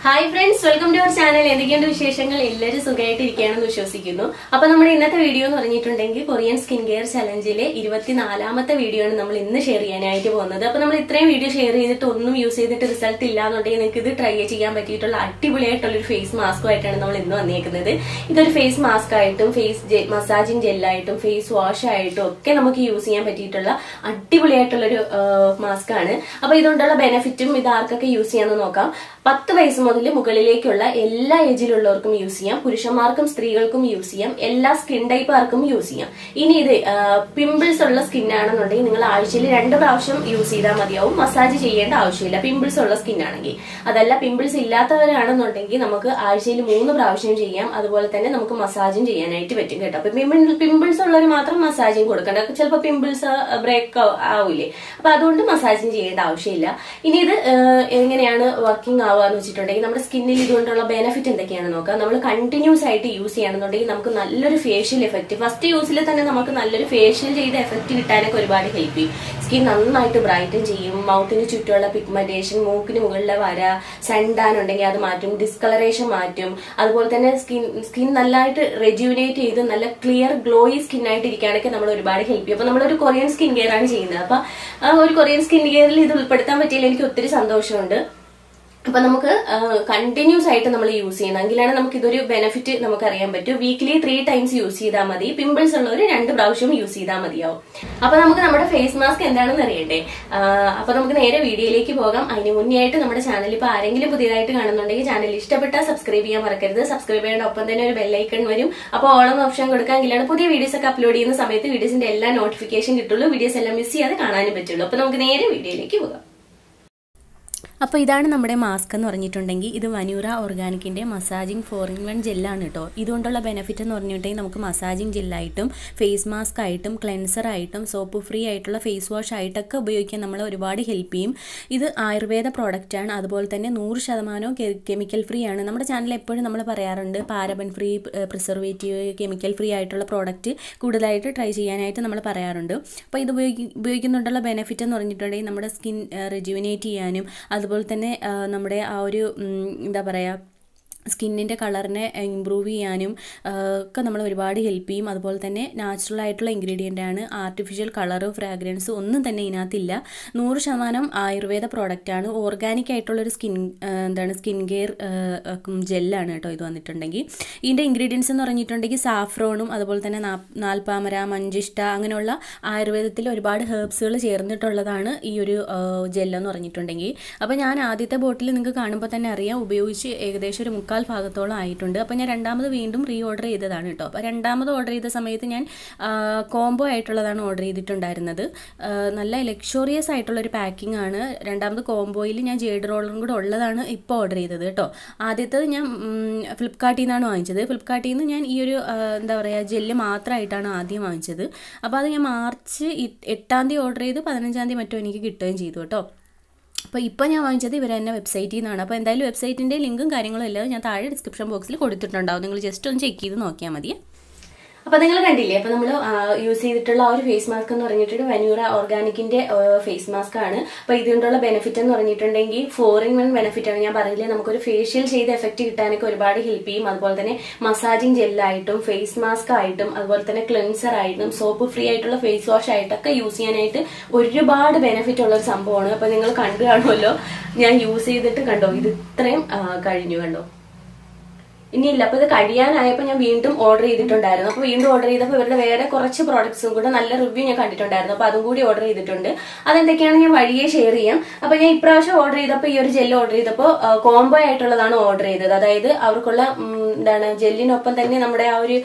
hi friends welcome to our channel എന്തൊക്കെയുണ്ട് വിശേഷങ്ങൾ എല്ലാവരും സുഖമായിട്ട് ഇരിക്കുകയാണെന്ന് വിശ്വസിക്കുന്നു അപ്പൊ നമ്മുടെ ഇന്നത്തെ വീഡിയോ എന്ന് പറഞ്ഞിട്ടുണ്ടെങ്കിൽ കൊറിയൻ സ്കിൻ കെയർ ചലഞ്ചിലെ ഇരുപത്തിനാലാമത്തെ വീഡിയോ ആണ് നമ്മൾ ഇന്ന് ഷെയർ ചെയ്യാനായിട്ട് പോകുന്നത് അപ്പൊ നമ്മൾ ഇത്രയും വീഡിയോ ഷെയർ ചെയ്തിട്ട് ഒന്നും യൂസ് ചെയ്തിട്ട് റിസൾട്ട് ഇല്ല എന്നുണ്ടെങ്കിൽ നിങ്ങൾക്ക് ഇത് ട്രൈ ചെയ്യാൻ പറ്റിയിട്ടുള്ള അടിപൊളിയായിട്ടുള്ള ഒരു ഫേസ് മാസ്കുമായിട്ടാണ് നമ്മൾ ഇന്ന് വന്നേക്കുന്നത് ഇതൊരു ഫേസ് മാസ്ക് ആയിട്ടും ഫേസ് മസാജിങ് ജെല്ലായിട്ടും ഫേസ് വാഷ് ആയിട്ടും ഒക്കെ നമുക്ക് യൂസ് ചെയ്യാൻ പറ്റിയിട്ടുള്ള അടിപൊളിയായിട്ടുള്ള ഒരു മാസ്ക് ആണ് അപ്പൊ ഇതുകൊണ്ടുള്ള ബെനിഫിറ്റും ഇത് ആർക്കൊക്കെ യൂസ് ചെയ്യാന്ന് നോക്കാം പത്ത് വയസ്സ് മുതൽ മുകളിലേക്കുള്ള എല്ലാ ഏജിലുള്ളവർക്കും യൂസ് ചെയ്യാം പുരുഷന്മാർക്കും സ്ത്രീകൾക്കും യൂസ് ചെയ്യാം എല്ലാ സ്കിൻ ടൈപ്പുകാർക്കും യൂസ് ചെയ്യാം ഇനി ഇത് പിമ്പിൾസ് ഉള്ള സ്കിൻ ആണെന്നുണ്ടെങ്കിൽ നിങ്ങൾ ആഴ്ചയിൽ രണ്ട് പ്രാവശ്യം യൂസ് ചെയ്താൽ മതിയാവും മസാജ് ചെയ്യേണ്ട ആവശ്യമില്ല പിമ്പിൾസ് ഉള്ള സ്കിൻ ആണെങ്കിൽ അതല്ല പിമ്പിൾസ് ഇല്ലാത്തവരാണെന്നുണ്ടെങ്കിൽ നമുക്ക് ആഴ്ചയിൽ മൂന്ന് പ്രാവശ്യം ചെയ്യാം അതുപോലെ തന്നെ നമുക്ക് മസാജും ചെയ്യാനായിട്ട് പറ്റും കേട്ടോ അപ്പൊ പിമ്പിൾസ് ഉള്ളവർ മാത്രം മസാജിങ് കൊടുക്കണ്ട ചിലപ്പോൾ പിമ്പിൾസ് ബ്രേക്ക് ആവില്ലേ അപ്പൊ അതുകൊണ്ട് മസാജിങ് ചെയ്യേണ്ട ആവശ്യമില്ല ഇനി ഇത് ഏഹ്, എങ്ങനെയാണ് വർക്കിംഗ് ആവുക എന്ന് വെച്ചിട്ടുണ്ടെങ്കിൽ നമ്മുടെ സ്കിന്നിൽ ഇതുകൊണ്ടുള്ള ബെനിഫിറ്റ് എന്തൊക്കെയാണെന്ന് നോക്കാം നമ്മൾ കണ്ടിന്യൂസ് ആയിട്ട് യൂസ് ചെയ്യണമെന്നുണ്ടെങ്കിൽ നമുക്ക് നല്ലൊരു ഫേഷ്യൽ എഫക്റ്റ് ഫസ്റ്റ് യൂസിൽ തന്നെ നമുക്ക് നല്ലൊരു ഫേഷ്യൽ ചെയ്ത എഫക്റ്റ് കിട്ടാനൊക്കെ ഒരുപാട് ഹെൽപ്പ് ചെയ്യും സ്കിൻ നന്നായിട്ട് ബ്രൈറ്റൻ ചെയ്യും മൗത്തിന് ചുറ്റുമുള്ള പിഗ്മെന്റേഷൻ മൂക്കിന് മുകളിലെ വര സൺടാൻ ഉണ്ടെങ്കിൽ അത് മാറ്റും ഡിസ്കളറേഷൻ മാറ്റും അതുപോലെ തന്നെ സ്കിൻ സ്കിൻ നല്ലതായിട്ട് റെജ്യൂനേറ്റ് ചെയ്ത് നല്ല ക്ലിയർ ഗ്ലോയി സ്കിൻ ആയിട്ട് ഇരിക്കാനൊക്കെ നമ്മൾ ഒരുപാട് ഹെൽപ്പ് ചെയ്യും അപ്പൊ നമ്മളൊരു കൊറിയൻ സ്കിൻ കെയർ ആണ് ചെയ്യുന്നത് അപ്പൊ ആ ഒരു കൊറിയൻ സ്കിൻ കെയറിൽ ഇത് ഉൾപ്പെടുത്താൻ പറ്റിയതിൽ എനിക്ക് ഒത്തിരി സന്തോഷമുണ്ട് അപ്പൊ നമുക്ക് കണ്ടിന്യൂസ് ആയിട്ട് നമ്മൾ യൂസ് ചെയ്യണം എങ്കിലാണ് നമുക്ക് ഇതൊരു ബെനിഫിറ്റ് നമുക്ക് അറിയാൻ പറ്റും വീക്ക്ലി ത്രീ ടൈംസ് യൂസ് ചെയ്താൽ മതി പിമ്പിൾസ് ഉള്ളവർ രണ്ട് പ്രാവശ്യം യൂസ് ചെയ്താൽ മതിയാവും അപ്പൊ നമുക്ക് നമ്മുടെ ഫേസ് മാസ്ക് എന്താണെന്ന് അറിയണ്ടേ ആ, അപ്പൊ നമുക്ക് നേരെ വീഡിയോയിലേക്ക് പോകാം അതിന് മുന്നേ ആയിട്ട് നമ്മുടെ ചാനൽ ഇപ്പൊ ആരെങ്കിലും പുതിയതായിട്ട് കാണുന്നുണ്ടെങ്കിൽ ചാനൽ ഇഷ്ടപ്പെട്ടാൽ സബ്സ്ക്രൈബ് ചെയ്യാൻ മറക്കരുത് സബ്സ്ക്രൈബ് ചെയ്യേണ്ട ഒപ്പം തന്നെ ഒരു ബെല്ലൈക്കൺ വരും അപ്പോൾ ഓളം ഓപ്ഷൻ കൊടുക്കാമെങ്കിലാണ് പുതിയ വീഡിയോസ് ഒക്കെ അപ്ലോഡ് ചെയ്യുന്ന സമയത്ത് വീഡിയോസിന്റെ എല്ലാ നോട്ടിഫിക്കേഷൻ കിട്ടുള്ളൂ വീഡിയോസ് എല്ലാം മിസ് ചെയ്യാതെ കാണാനും പറ്റുള്ളൂ അപ്പൊ നമുക്ക് നേരെ വീഡിയോയിലേക്ക് പോകാം അപ്പോൾ ഇതാണ് നമ്മുടെ മാസ്ക് എന്ന് പറഞ്ഞിട്ടുണ്ടെങ്കിൽ ഇത് വനൂറ ഓർഗാനിക്കിൻ്റെ മസാജിങ് ഫോർ ഇൻ വൺ ജെല്ലാണ് കേട്ടോ ഇതുകൊണ്ടുള്ള ബെനിഫിറ്റ് എന്ന് പറഞ്ഞിട്ടുണ്ടെങ്കിൽ നമുക്ക് മസാജിങ് ജെല്ലായിട്ടും ഫേസ് മാസ്ക് ആയിട്ടും ക്ലെൻസർ ആയിട്ടും സോപ്പ് ഫ്രീ ആയിട്ടുള്ള ഫേസ് വാഷ് ആയിട്ടൊക്കെ ഉപയോഗിക്കാൻ നമ്മളെ ഒരുപാട് ഹെൽപ്പ് ചെയ്യും ഇത് ആയുർവേദ പ്രോഡക്റ്റ് ആണ് അതുപോലെ തന്നെ നൂറ് ശതമാനവും കെമിക്കൽ ഫ്രീ ആണ് നമ്മുടെ ചാനൽ എപ്പോഴും നമ്മൾ പറയാറുണ്ട് paraben free preservative chemical free ആയിട്ടുള്ള പ്രോഡക്റ്റ് കൂടുതലായിട്ട് ട്രൈ ചെയ്യാനായിട്ട് നമ്മൾ പറയാറുണ്ട് അപ്പോൾ ഇത് ഉപയോഗി ഉപയോഗിക്കുന്നുണ്ടുള്ള ബെനിഫിറ്റ് എന്ന് പറഞ്ഞിട്ടുണ്ടെങ്കിൽ നമ്മുടെ സ്കിൻ റിജ്യൂനേറ്റ് ചെയ്യാനും അതുപോലെ തന്നെ ആ, നമ്മുടെ ആ ഒരു ഉം, എന്താ പറയുക സ്കിന്നിൻ്റെ കളറിനെ ഇമ്പ്രൂവ് ചെയ്യാനും ആ, ഒക്കെ നമ്മൾ ഒരുപാട് ഹെൽപ്പ് ചെയ്യും അതുപോലെ തന്നെ നാച്ചുറൽ ആയിട്ടുള്ള ഇൻഗ്രീഡിയൻ്റ് ആണ് ആർട്ടിഫിഷ്യൽ കളറ് ഫ്രാഗ്രൻസ് ഒന്നും തന്നെ ഇതിനകത്തില്ല നൂറ് ശതമാനം ആയുർവേദ പ്രോഡക്റ്റ് ആണ് ഓർഗാനിക് ആയിട്ടുള്ളൊരു സ്കിൻ ആ, എന്താണ് സ്കിൻ കെയർ ജെല്ലാണ് കേട്ടോ ഇത് വന്നിട്ടുണ്ടെങ്കിൽ ഇതിൻ്റെ ഇൻഗ്രീഡിയൻസ് എന്ന് പറഞ്ഞിട്ടുണ്ടെങ്കിൽ സാഫ്രോണും അതുപോലെ തന്നെ നാ- നാൽപ്പാമര മഞ്ചിഷ്ട അങ്ങനെയുള്ള ആയുർവേദത്തിൽ ഒരുപാട് ഹെർബ്സുകൾ ചേർന്നിട്ടുള്ളതാണ് ഈ ഒരു ജെല്ലെന്ന് പറഞ്ഞിട്ടുണ്ടെങ്കിൽ അപ്പോൾ ഞാൻ ആദ്യത്തെ ബോട്ടിൽ നിങ്ങൾക്ക് കാണുമ്പോൾ തന്നെ അറിയാം ഉപയോഗിച്ച് ഏകദേശം ഒരു മുക്കാൽ ഭാഗത്തോളം ആയിട്ടുണ്ട് അപ്പോൾ ഞാൻ രണ്ടാമത് വീണ്ടും റീ ഓർഡർ ചെയ്തതാണ് കേട്ടോ അപ്പോൾ രണ്ടാമത് ഓർഡർ ചെയ്ത സമയത്ത് ഞാൻ കോംബോ ആയിട്ടുള്ളതാണ് ഓർഡർ ചെയ്തിട്ടുണ്ടായിരുന്നത് ആ, നല്ല ലക്ഷറിയസ് ആയിട്ടുള്ള ഒരു പാക്കിംഗ് ആണ് രണ്ടാമത് കോംബോയിൽ ഞാൻ ജേഡ് റോളറും കൂടെ ഉള്ളതാണ് ഇപ്പോൾ ഓർഡർ ചെയ്തത് കേട്ടോ ആദ്യത്തത് ഞാൻ ഫ്ലിപ്കാർട്ടിൽ നിന്നാണ് വാങ്ങിച്ചത് ഫ്ലിപ്കാർട്ടിൽ നിന്ന് ഞാൻ ഈ ഒരു ആ, എന്താ പറയുക ജെല്ല് മാത്രമായിട്ടാണ് ആദ്യം വാങ്ങിച്ചത് അപ്പോൾ അത് ഞാൻ മാർച്ച് ഇ- എട്ടാം തീയതി ഓർഡർ ചെയ്ത് പതിനഞ്ചാം തീയതി മറ്റോ എനിക്ക് കിട്ടുകയും ചെയ്തു കേട്ടോ അപ്പോൾ ഇപ്പോൾ ഞാൻ വാങ്ങിച്ചത് ഇവർ തന്നെ വെബ്സൈറ്റിൽ നിന്നാണ് അപ്പോൾ എന്തായാലും വെബ്സൈറ്റിൻ്റെ ലിങ്കും കാര്യങ്ങളും എല്ലാം ഞാൻ താഴെ ഡിസ്ക്രിപ്ഷൻ ബോക്സിൽ കൊടുത്തിട്ടുണ്ടാവും നിങ്ങൾ ജസ്റ്റ് ഒന്ന് ചെക്ക് ചെയ്ത് നോക്കിയാൽ മതി അപ്പൊ നിങ്ങൾ കണ്ടില്ലേ അപ്പൊ നമ്മൾ യൂസ് ചെയ്തിട്ടുള്ള ആ ഒരു ഫേസ് മാസ്ക് എന്ന് പറഞ്ഞിട്ട് വനൂറ ഓർഗാനിക്കിന്റെ ഫേസ് മാസ്ക് ആണ് അപ്പൊ ഇതുകൊണ്ടുള്ള ബെനിഫിറ്റ് എന്ന് പറഞ്ഞിട്ടുണ്ടെങ്കിൽ ഫോർ ഇൻ വൺ ബെനിഫിറ്റ് ആണ് ഞാൻ പറഞ്ഞില്ലേ നമുക്കൊരു ഫേഷ്യൽ ചെയ്ത എഫക്റ്റ് കിട്ടാനൊക്കെ ഒരുപാട് ഹെൽപ്പ് ചെയ്യും അതുപോലെ തന്നെ മസാജിങ് ജെല്ലായിട്ടും ഫേസ് മാസ്ക് ആയിട്ടും അതുപോലെ തന്നെ ക്ലെൻസർ ആയിട്ടും സോപ്പ് ഫ്രീ ആയിട്ടുള്ള ഫേസ് വാഷ് ആയിട്ടൊക്കെ യൂസ് ചെയ്യാനായിട്ട് ഒരുപാട് ബെനിഫിറ്റ് ഉള്ള ഒരു സംഭവമാണ് അപ്പൊ നിങ്ങൾ കണ്ടു കാണുമല്ലോ ഞാൻ യൂസ് ചെയ്തിട്ട് കണ്ടോ ഇത് ഇത്രയും ആ, കഴിഞ്ഞു കണ്ടോ ഇനിയില്ല അപ്പൊ ഇത് കഴിയാനായപ്പോ ഞാൻ വീണ്ടും ഓർഡർ ചെയ്തിട്ടുണ്ടായിരുന്നു അപ്പൊ വീണ്ടും ഓർഡർ ചെയ്തപ്പോൾ ഇവരുടെ വേറെ കുറച്ച് പ്രോഡക്ട്സും കൂടെ നല്ല റിവ്യൂ ഞാൻ കണ്ടിട്ടുണ്ടായിരുന്നു അപ്പൊ അതും കൂടി ഓർഡർ ചെയ്തിട്ടുണ്ട് അതെന്തൊക്കെയാണ് ഞാൻ വഴിയെ ഷെയർ ചെയ്യാം അപ്പൊ ഞാൻ ഇപ്രാവശ്യം ഓർഡർ ചെയ്തപ്പോൾ ഈ ഒരു ജെല്ല് ഓർഡർ ചെയ്തപ്പോൾ കോംബോ ആയിട്ടുള്ളതാണ് ഓർഡർ ചെയ്തത് അതായത് അവർക്കുള്ള ഉം, എന്താണ് ജെല്ലിനൊപ്പം തന്നെ നമ്മുടെ ആ ഒരു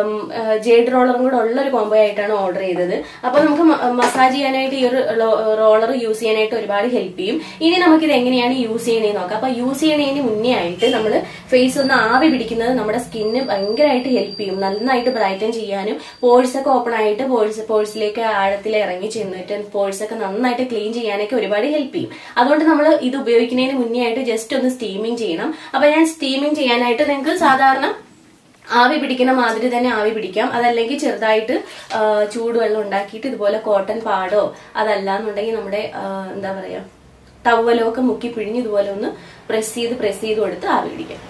ജേഡ് റോളറും കൂടെ ഉള്ള ഒരു കോംബോ ആയിട്ടാണ് ഓർഡർ ചെയ്തത് അപ്പൊ നമുക്ക് മസാജ് ചെയ്യാനായിട്ട് ഈ ഒരു റോളർ യൂസ് ചെയ്യാനായിട്ട് ഒരുപാട് ഹെൽപ്പ് ചെയ്യും ഇനി നമുക്ക് ഇത് എങ്ങനെയാണ് യൂസ് ചെയ്യണേന്ന് നോക്കാം അപ്പൊ യൂസ് ചെയ്യണതിന് മുന്നേ ആയിട്ട് നമ്മൾ ഫേസ് ഒന്ന് ആവി പിടിക്കുന്നത് നമ്മുടെ സ്കിന്ന് ഭയങ്കരമായിട്ട് ഹെൽപ്പ് ചെയ്യും നന്നായിട്ട് ബ്രൈറ്റൻ ചെയ്യാനും പോഴ്സ് ഒക്കെ ഓപ്പൺ ആയിട്ട് പോഴ്സ് പോഴ്സിലേക്ക് ആഴത്തിൽ ഇറങ്ങി ചെന്നിട്ട് പോഴ്സ് ഒക്കെ നന്നായിട്ട് ക്ലീൻ ചെയ്യാനൊക്കെ ഒരുപാട് ഹെൽപ്പ് ചെയ്യും അതുകൊണ്ട് നമ്മൾ ഇത് ഉപയോഗിക്കുന്നതിന് മുന്നേ ആയിട്ട് ജസ്റ്റ് ഒന്ന് സ്റ്റീമിങ് ചെയ്യണം അപ്പൊ ഞാൻ സ്റ്റീമിങ് ചെയ്യാനായിട്ട് നിങ്ങൾക്ക് സാധാരണ ആവി പിടിക്കുന്ന മാതിരി തന്നെ ആവി പിടിക്കാം അതല്ലെങ്കിൽ ചെറുതായിട്ട് ആ, ചൂടുവെള്ളം ഉണ്ടാക്കിയിട്ട് ഇതുപോലെ കോട്ടൺ പാടോ അതല്ല എന്നുണ്ടെങ്കിൽ നമ്മുടെ ആ, എന്താ പറയാ ടവലോ ഒക്കെ മുക്കി പിഴിഞ്ഞ് ഇതുപോലെ ഒന്ന് പ്രസ് ചെയ്ത് പ്രസ് ചെയ്ത് കൊടുത്ത് ആവി പിടിക്കാം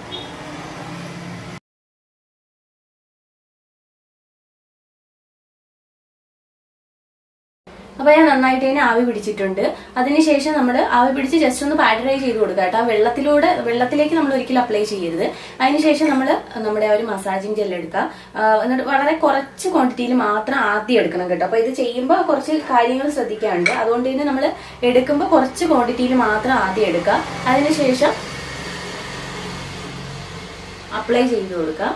അപ്പൊ ഞാൻ നന്നായിട്ട് തന്നെ ആവി പിടിച്ചിട്ടുണ്ട് അതിനുശേഷം നമ്മൾ ആവി പിടിച്ച് ജസ്റ്റ് ഒന്ന് പാഡറൈ ചെയ്ത് കൊടുക്കുക കേട്ടോ ആ വെള്ളത്തിലൂടെ വെള്ളത്തിലേക്ക് നമ്മൾ ഒരിക്കലും അപ്ലൈ ചെയ്യരുത് അതിനുശേഷം നമ്മൾ നമ്മുടെ ആ ഒരു മസാജിങ് ജെൽ എടുക്കുക ആ, എന്നിട്ട് വളരെ കുറച്ച് ക്വാണ്ടിറ്റിയിൽ മാത്രം ആദ്യം എടുക്കണം കേട്ടോ അപ്പൊ ഇത് ചെയ്യുമ്പോൾ കുറച്ച് കാര്യങ്ങൾ ശ്രദ്ധിക്കാനുണ്ട് അതുകൊണ്ട് തന്നെ നമ്മൾ എടുക്കുമ്പോൾ കുറച്ച് ക്വാണ്ടിറ്റിയിൽ മാത്രം ആദ്യം എടുക്കുക അതിനുശേഷം അപ്ലൈ ചെയ്ത് കൊടുക്കുക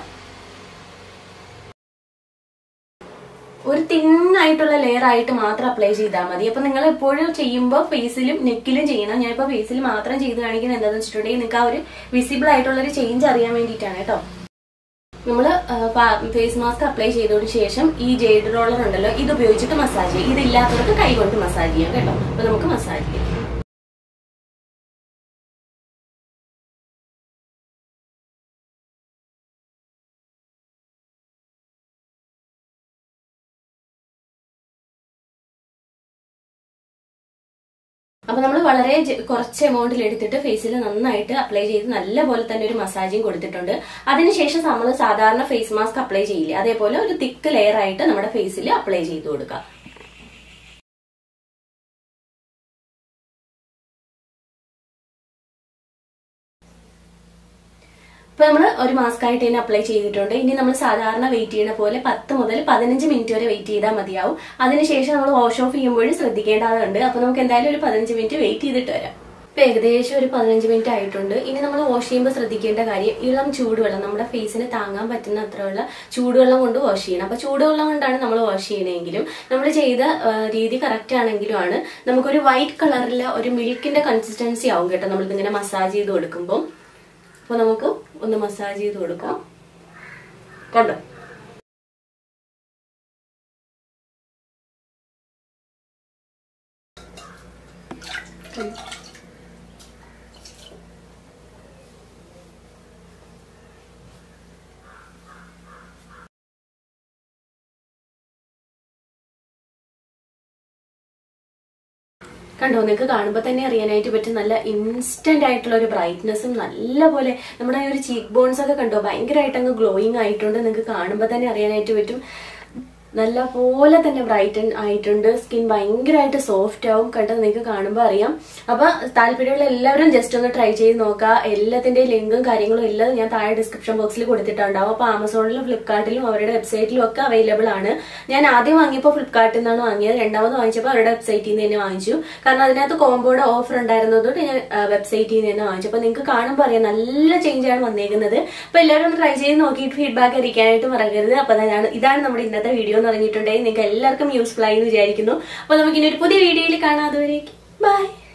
ഒരു തിന്നായിട്ടുള്ള ലെയർ ആയിട്ട് മാത്രം അപ്ലൈ ചെയ്താൽ മതി അപ്പൊ നിങ്ങൾ എപ്പോഴും ചെയ്യുമ്പോൾ ഫേസിലും നെക്കിലും ചെയ്യണം ഞാൻ ഇപ്പൊ ഫേസിൽ മാത്രം ചെയ്ത് കാണിക്കുന്നത് എന്താണെന്ന് വെച്ചിട്ടുണ്ടെങ്കിൽ നിങ്ങൾക്ക് ആ ഒരു വിസിബിൾ ആയിട്ടുള്ള ഒരു ചേഞ്ച് അറിയാൻ വേണ്ടിയിട്ടാണ് കേട്ടോ നമ്മൾ ഫേസ് മാസ്ക് അപ്ലൈ ചെയ്തതിന് ശേഷം ഈ ജെയ്ഡ് റോളർ ഉണ്ടല്ലോ ഇത് ഉപയോഗിച്ചിട്ട് മസാജ് ചെയ്യും ഇതില്ലാത്തവർക്ക് കൈ കൊണ്ട് മസാജ് ചെയ്യാം കേട്ടോ അപ്പൊ നമുക്ക് മസാജ് ചെയ്യാം അപ്പൊ നമ്മൾ വളരെ ജ- കുറച്ച് എമൗണ്ടിൽ എടുത്തിട്ട് ഫേസിൽ നന്നായിട്ട് അപ്ലൈ ചെയ്ത് നല്ല പോലെ തന്നെ ഒരു മസാജിങ് കൊടുത്തിട്ടുണ്ട് അതിനുശേഷം നമ്മൾ സാധാരണ ഫേസ് മാസ്ക് അപ്ലൈ ചെയ്യില്ലേ അതേപോലെ ഒരു തിക്ക് ലെയർ ആയിട്ട് നമ്മുടെ ഫേസിൽ അപ്ലൈ ചെയ്ത് കൊടുക്കുക ഇപ്പൊ നമ്മൾ ഒരു മാസ്ക് ആയിട്ട് തന്നെ അപ്ലൈ ചെയ്തിട്ടുണ്ട് ഇനി നമ്മൾ സാധാരണ വെയിറ്റ് ചെയ്യുന്ന പോലെ പത്ത് മുതൽ പതിനഞ്ച് മിനിറ്റ് വരെ വെയിറ്റ് ചെയ്താൽ മതിയാവും അതിനുശേഷം നമ്മൾ വാഷ് ഓഫ് ചെയ്യുമ്പോഴും ശ്രദ്ധിക്കേണ്ടതുണ്ട് അപ്പൊ നമുക്ക് എന്തായാലും ഒരു പതിനഞ്ച് മിനിറ്റ് വെയിറ്റ് ചെയ്തിട്ട് വരാം ഇപ്പൊ ഏകദേശം ഒരു പതിനഞ്ച് മിനിറ്റ് ആയിട്ടുണ്ട് ഇനി നമ്മൾ വാഷ് ചെയ്യുമ്പോൾ ശ്രദ്ധിക്കേണ്ട കാര്യം ഇളം ചൂടുവെള്ളം നമ്മുടെ ഫേസിന് താങ്ങാൻ പറ്റുന്ന അത്രയുള്ള ചൂടുവെള്ളം കൊണ്ട് വാഷ് ചെയ്യണം അപ്പൊ ചൂടുവെള്ളം കൊണ്ടാണ് നമ്മൾ വാഷ് ചെയ്യണമെങ്കിലും നമ്മൾ ചെയ്ത ആ, രീതി കറക്റ്റ് ആണെങ്കിലും ആണ് നമുക്കൊരു വൈറ്റ് കളറിലെ ഒരു മിൽക്കിന്റെ കൺസിസ്റ്റൻസി ആവും കേട്ടോ നമ്മളിതിങ്ങനെ മസാജ് ചെയ്ത് കൊടുക്കുമ്പോൾ അപ്പൊ നമുക്ക് ഒന്ന് മസാജ് ചെയ്ത് കൊടുക്കാം കണ്ടോ കണ്ടോ നിങ്ങൾക്ക് കാണുമ്പോൾ തന്നെ അറിയാനായിട്ട് പറ്റും നല്ല ഇൻസ്റ്റന്റ് ആയിട്ടുള്ള ഒരു ബ്രൈറ്റ്നെസ്സും നല്ല പോലെ നമ്മുടെ ആ ഒരു ചീക്ക് ബോൺസ് ഒക്കെ കണ്ടോ ഭയങ്കരമായിട്ട് അങ്ങ് ഗ്ലോയിങ് ആയിട്ടുണ്ട് നിങ്ങൾക്ക് കാണുമ്പോൾ തന്നെ അറിയാനായിട്ട് പറ്റും നല്ല പോലെ തന്നെ ബ്രൈറ്റൻ ആയിട്ടുണ്ട് സ്കിൻ ഭയങ്കരമായിട്ട് സോഫ്റ്റ് ആവും കണ്ടോ നിങ്ങൾക്ക് കാണുമ്പോൾ അറിയാം അപ്പൊ താല്പര്യമുള്ള എല്ലാവരും ജസ്റ്റ് ഒന്ന് ട്രൈ ചെയ്ത് നോക്കുക എല്ലാത്തിന്റെ ലിങ്കും കാര്യങ്ങളും എല്ലാം ഞാൻ താഴെ ഡിസ്ക്രിപ്ഷൻ ബോക്സിൽ കൊടുത്തിട്ടുണ്ടാവും അപ്പൊ ആമസോണിലും ഫ്ലിപ്കാർട്ടിലും അവരുടെ വെബ്സൈറ്റിലും ഒക്കെ അവൈലബിൾ ആണ് ഞാൻ ആദ്യം വാങ്ങിയപ്പോൾ ഫ്ലിപ്കാർട്ടിൽ നിന്നാണ് വാങ്ങിയത് രണ്ടാമത് വാങ്ങിച്ചപ്പോൾ അവരുടെ വെബ്സൈറ്റിൽ നിന്ന് തന്നെ വാങ്ങിച്ചു കാരണം അതിനകത്ത് കോമ്പോയുടെ ഓഫർ ഉണ്ടായിരുന്നതുകൊണ്ട് ഞാൻ വെബ്സൈറ്റിൽ നിന്ന് തന്നെ വാങ്ങിച്ചു അപ്പൊ നിങ്ങൾക്ക് കാണുമ്പോൾ അറിയാം നല്ല ചേഞ്ച് ആണ് വന്നേക്കുന്നത് അപ്പൊ എല്ലാവരും ഒന്ന് ട്രൈ ചെയ്ത് നോക്കിയിട്ട് ഫീഡ്ബാക്ക് അറിയിക്കാനായിട്ട് മറക്കരുത് അപ്പൊ അതാണ് ഇതാണ് നമ്മുടെ ഇന്നത്തെ വീഡിയോ എന്ന് പറഞ്ഞിട്ടുണ്ടെങ്കിൽ നിങ്ങൾക്ക് എല്ലാവർക്കും യൂസ്ഫുൾ ആയി എന്ന് വിചാരിക്കുന്നു അപ്പൊ നമുക്ക് ഇനി ഒരു പുതിയ വീഡിയോയിൽ കാണാം അതുവരേക്കും ബൈ